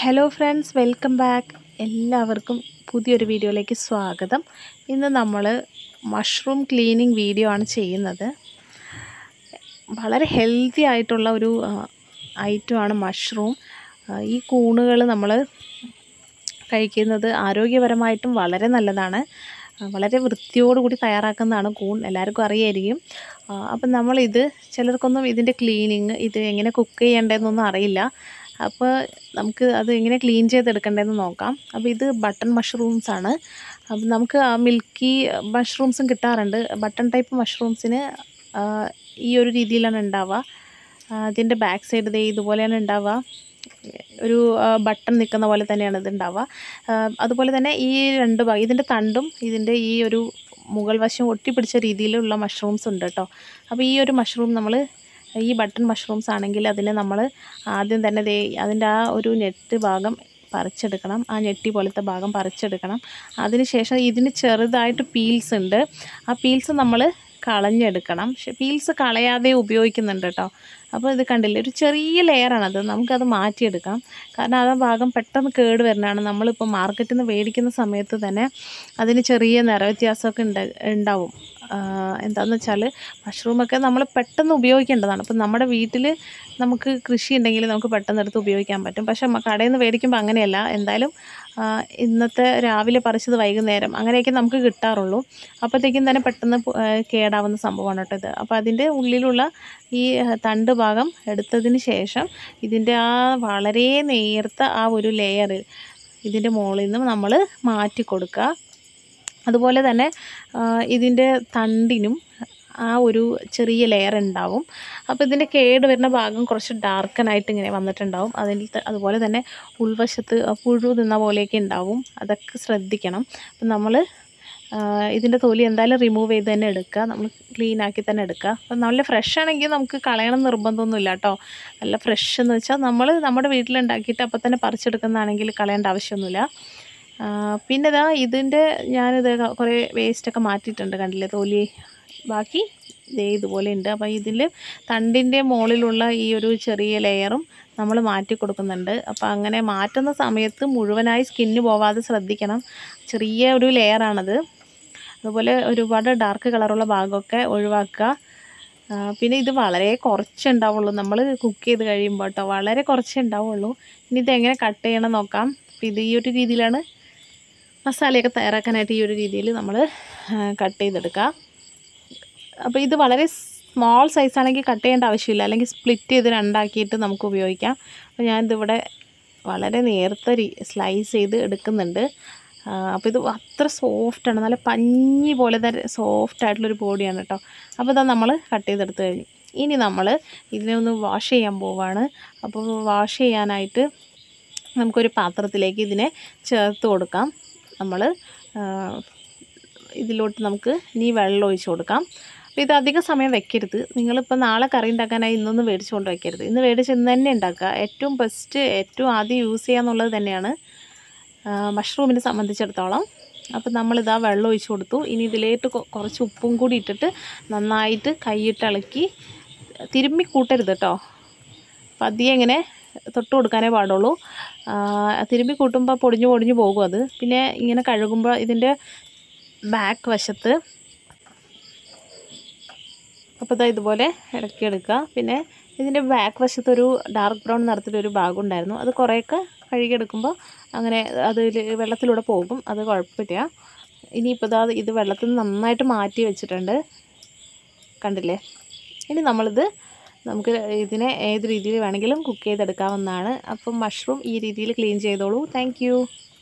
hello friends welcome back എല്ലാവർക്കും പുതിയൊരു വീഡിയോയിലേക്ക് സ്വാഗതം ഇന്ന് നമ്മൾ മഷ്റൂം ക്ലീനിങ് വീഡിയോ ആണ് ചെയ്യുന്നത് വളരെ ഹെൽത്തി ആയിട്ടുള്ള ഒരു ഐറ്റമാണ് മഷ്റൂം ഈ കൂണുകൾ നമ്മൾ കഴിക്കുന്നത് ആരോഗ്യപരമായിട്ടും വളരെ നല്ലതാണ് വളരെ വൃത്തിയോടുകൂടി തയ്യാറാക്കുന്നതാണ് കൂൺ എല്ലാവർക്കും അറിയായിരിക്കും അപ്പം നമ്മളിത് ചിലർക്കൊന്നും ഇതിൻ്റെ ക്ലീനിങ് ഇത് എങ്ങനെ കുക്ക് ചെയ്യേണ്ടതെന്നൊന്നും അറിയില്ല അപ്പോൾ നമുക്ക് അത് എങ്ങനെ ക്ലീൻ ചെയ്തെടുക്കേണ്ടതെന്ന് നോക്കാം അപ്പോൾ ഇത് ബട്ടൺ മഷ്റൂംസ് ആണ് അപ്പം നമുക്ക് ആ മിൽക്കി മഷ്റൂംസും കിട്ടാറുണ്ട് ബട്ടൺ ടൈപ്പ് മഷ്റൂംസിന് ഈ ഒരു രീതിയിലാണ് ഉണ്ടാവുക അതിൻ്റെ ബാക്ക് സൈഡ് ദേ ഇതുപോലെയാണ് ഉണ്ടാവുക ഒരു ബട്ടൺ നിൽക്കുന്ന പോലെ തന്നെയാണ് ഇത് ഉണ്ടാവുക അതുപോലെ തന്നെ ഈ രണ്ട് ഭാഗം ഇതിൻ്റെ തണ്ടും ഇതിൻ്റെ ഈ ഒരു മുകൾ വശം ഒട്ടിപ്പിടിച്ച രീതിയിലുള്ള മഷ്റൂംസ് ഉണ്ട് കേട്ടോ അപ്പോൾ ഈ ഒരു മഷ്റൂം നമ്മൾ ഈ ബട്ടൺ മഷ്റൂംസ് ആണെങ്കിൽ അതിനെ നമ്മൾ ആദ്യം തന്നെ ദേ അതിൻ്റെ ആ ഒരു നെറ്റ് ഭാഗം പറിച്ചെടുക്കണം ആ ഞെട്ടി പോലത്തെ ഭാഗം പറിച്ചെടുക്കണം അതിനുശേഷം ഇതിന് ചെറുതായിട്ട് പീൽസ് ഉണ്ട് ആ പീൽസ് നമ്മൾ കളഞ്ഞെടുക്കണം പക്ഷെ പീൽസ് കളയാതെ ഉപയോഗിക്കുന്നുണ്ട് കേട്ടോ അപ്പോൾ ഇത് കണ്ടില്ലേ ഒരു ചെറിയ ലെയറാണത് നമുക്കത് മാറ്റിയെടുക്കാം കാരണം ആ ഭാഗം പെട്ടെന്ന് കേട് വരുന്നതാണ് നമ്മളിപ്പോൾ മാർക്കറ്റിൽ നിന്ന് മേടിക്കുന്ന സമയത്ത് തന്നെ അതിന് ചെറിയ നിറവ്യത്യാസമൊക്കെ ഉണ്ട് ഉണ്ടാവും എന്താണെന്ന് വെച്ചാൽ മഷ്റൂമൊക്കെ നമ്മൾ പെട്ടെന്ന് ഉപയോഗിക്കേണ്ടതാണ് അപ്പം നമ്മുടെ വീട്ടിൽ നമുക്ക് കൃഷി ഉണ്ടെങ്കിൽ നമുക്ക് പെട്ടെന്ന് എടുത്ത് ഉപയോഗിക്കാൻ പറ്റും പക്ഷേ കടയിൽ നിന്ന് മേടിക്കുമ്പോൾ അങ്ങനെയല്ല എന്തായാലും ഇന്നത്തെ രാവിലെ പറിച്ചത് വൈകുന്നേരം അങ്ങനെയൊക്കെ നമുക്ക് കിട്ടാറുള്ളൂ അപ്പോഴത്തേക്കും തന്നെ പെട്ടെന്ന് കേടാവുന്ന സംഭവമാണ് കേട്ടോ ഇത് അപ്പോൾ അതിൻ്റെ ഉള്ളിലുള്ള ഈ തണ്ട് ഭാഗം എടുത്തതിന് ശേഷം ഇതിൻ്റെ ആ വളരെ നേർത്ത ആ ഒരു ലെയർ ഇതിൻ്റെ മുകളിൽ നിന്ന് നമ്മൾ മാറ്റി കൊടുക്കുക അതുപോലെ തന്നെ ഇതിൻ്റെ തണ്ടിനും ആ ഒരു ചെറിയ ലെയർ ഉണ്ടാവും അപ്പോൾ ഇതിൻ്റെ കേട് വരുന്ന ഭാഗം കുറച്ച് ഡാർക്കനായിട്ട് ഇങ്ങനെ വന്നിട്ടുണ്ടാവും അതിൽ അതുപോലെ തന്നെ ഉൾവശത്ത് പുഴു തിന്ന പോലെയൊക്കെ ഉണ്ടാവും അതൊക്കെ ശ്രദ്ധിക്കണം അപ്പം നമ്മൾ ഇതിൻ്റെ തൊലി എന്തായാലും റിമൂവ് ചെയ്ത് തന്നെ എടുക്കുക നമ്മൾ ക്ലീൻ ആക്കി തന്നെ എടുക്കുക അപ്പം നല്ല ഫ്രഷ് ആണെങ്കിൽ നമുക്ക് കളയണം നിർബന്ധമൊന്നുമില്ല കേട്ടോ നല്ല ഫ്രഷ് എന്ന് വെച്ചാൽ നമ്മൾ നമ്മുടെ വീട്ടിലുണ്ടാക്കിയിട്ട് അപ്പം തന്നെ പറിച്ചെടുക്കുന്നതാണെങ്കിൽ കളയേണ്ട ആവശ്യമൊന്നുമില്ല പിന്നെ ഇതാ ഇതിൻ്റെ ഞാനിത് കുറേ വേസ്റ്റൊക്കെ മാറ്റിയിട്ടുണ്ട് കണ്ടില്ലേ തൊലി ബാക്കി ഇതേ ഇതുപോലെ ഉണ്ട് അപ്പോൾ ഇതിൽ തണ്ടിൻ്റെ മുകളിലുള്ള ഈ ഒരു ചെറിയ ലെയറും നമ്മൾ മാറ്റി കൊടുക്കുന്നുണ്ട് അപ്പോൾ അങ്ങനെ മാറ്റുന്ന സമയത്ത് മുഴുവനായി സ്കിന്ന് പോവാതെ ശ്രദ്ധിക്കണം ചെറിയ ഒരു ലെയറാണത് അതുപോലെ ഒരുപാട് ഡാർക്ക് കളറുള്ള ഭാഗമൊക്കെ ഒഴിവാക്കുക പിന്നെ ഇത് വളരെ കുറച്ചേ ഉണ്ടാവുള്ളൂ നമ്മൾ കുക്ക് ചെയ്ത് കഴിയുമ്പോൾ കേട്ടോ വളരെ കുറച്ചേ ഉണ്ടാവുള്ളൂ ഇനി ഇതെങ്ങനെ കട്ട് ചെയ്യണം നോക്കാം ഇത് ഈ ഒരു രീതിയിലാണ് മസാലയൊക്കെ തയ്യാറാക്കാനായിട്ട് ഈ ഒരു രീതിയിൽ നമ്മൾ കട്ട് ചെയ്തെടുക്കുക അപ്പോൾ ഇത് വളരെ സ്മോൾ സൈസാണെങ്കിൽ കട്ട് ചെയ്യേണ്ട ആവശ്യമില്ല അല്ലെങ്കിൽ സ്പ്ലിറ്റ് ചെയ്ത് രണ്ടാക്കിയിട്ട് നമുക്ക് ഉപയോഗിക്കാം അപ്പോൾ ഞാനിതിവിടെ വളരെ നേരത്തെ സ്ലൈസ് ചെയ്ത് എടുക്കുന്നുണ്ട് അപ്പോൾ ഇത് അത്ര സോഫ്റ്റാണ് നല്ല പഞ്ഞി പോലെ തന്നെ സോഫ്റ്റ് ആയിട്ടുള്ളൊരു ബോഡിയാണ് കേട്ടോ അപ്പോൾ ഇതാ നമ്മൾ കട്ട് ചെയ്തെടുത്ത് കഴിഞ്ഞു ഇനി നമ്മൾ ഇതിനെ ഒന്ന് വാഷ് ചെയ്യാൻ പോവാണ് അപ്പോൾ വാഷ് ചെയ്യാനായിട്ട് നമുക്കൊരു പാത്രത്തിലേക്ക് ഇതിനെ ചേർത്ത് കൊടുക്കാം നമ്മൾ ഇതിലോട്ട് നമുക്ക് ഇനി വെള്ളം ഒഴിച്ച് കൊടുക്കാം അപ്പോൾ ഇത് അധികം സമയം വെക്കരുത് നിങ്ങളിപ്പോൾ നാളെ കറി ഉണ്ടാക്കാനായി ഇന്നൊന്നും മേടിച്ചുകൊണ്ട് വെക്കരുത് ഇന്ന് മേടിച്ച് ഇന്ന് തന്നെ ഉണ്ടാക്കുക ഏറ്റവും ബെസ്റ്റ് ഏറ്റവും ആദ്യം യൂസ് ചെയ്യുക എന്നുള്ളത് തന്നെയാണ് മഷ്റൂമിനെ സംബന്ധിച്ചിടത്തോളം അപ്പോൾ നമ്മളിതാ വെള്ളം ഒഴിച്ച് കൊടുത്തു ഇനി ഇതിലേക്ക് കുറച്ച് ഉപ്പും കൂടി ഇട്ടിട്ട് നന്നായിട്ട് കൈയിട്ട് ഇളക്കി തിരുമ്മി കൂട്ടരുത് കേട്ടോ പതിയെ ഇങ്ങനെ തൊട്ട് കൊടുക്കാനേ പാടുള്ളൂ തിരുമ്പി കൂട്ടുമ്പോൾ പൊടിഞ്ഞു പൊടിഞ്ഞു പോകും അത് പിന്നെ ഇങ്ങനെ കഴുകുമ്പോൾ ഇതിൻ്റെ ബാക്ക് വശത്ത് അപ്പോൾ ഇതാ ഇതുപോലെ ഇടയ്ക്കെടുക്കുക പിന്നെ ഇതിൻ്റെ ബാക്ക് വശത്തൊരു ഡാർക്ക് ബ്രൗൺ നിറത്തിലൊരു ഭാഗം ഉണ്ടായിരുന്നു അത് കുറേയൊക്കെ കഴുകിയെടുക്കുമ്പോൾ അങ്ങനെ അതിൽ വെള്ളത്തിലൂടെ പോകും അത് കുഴപ്പമില്ല ഇനിയിപ്പോൾ ഇതാ ഇത് വെള്ളത്തിൽ നിന്ന് നന്നായിട്ട് മാറ്റി വെച്ചിട്ടുണ്ട് കണ്ടില്ലേ ഇനി നമ്മളിത് നമുക്ക് ഇതിനെ ഏത് രീതിയിൽ വേണമെങ്കിലും കുക്ക് ചെയ്തെടുക്കാവുന്നതാണ് അപ്പം മഷ്റൂം ഈ രീതിയിൽ ക്ലീൻ ചെയ്തോളൂ താങ്ക്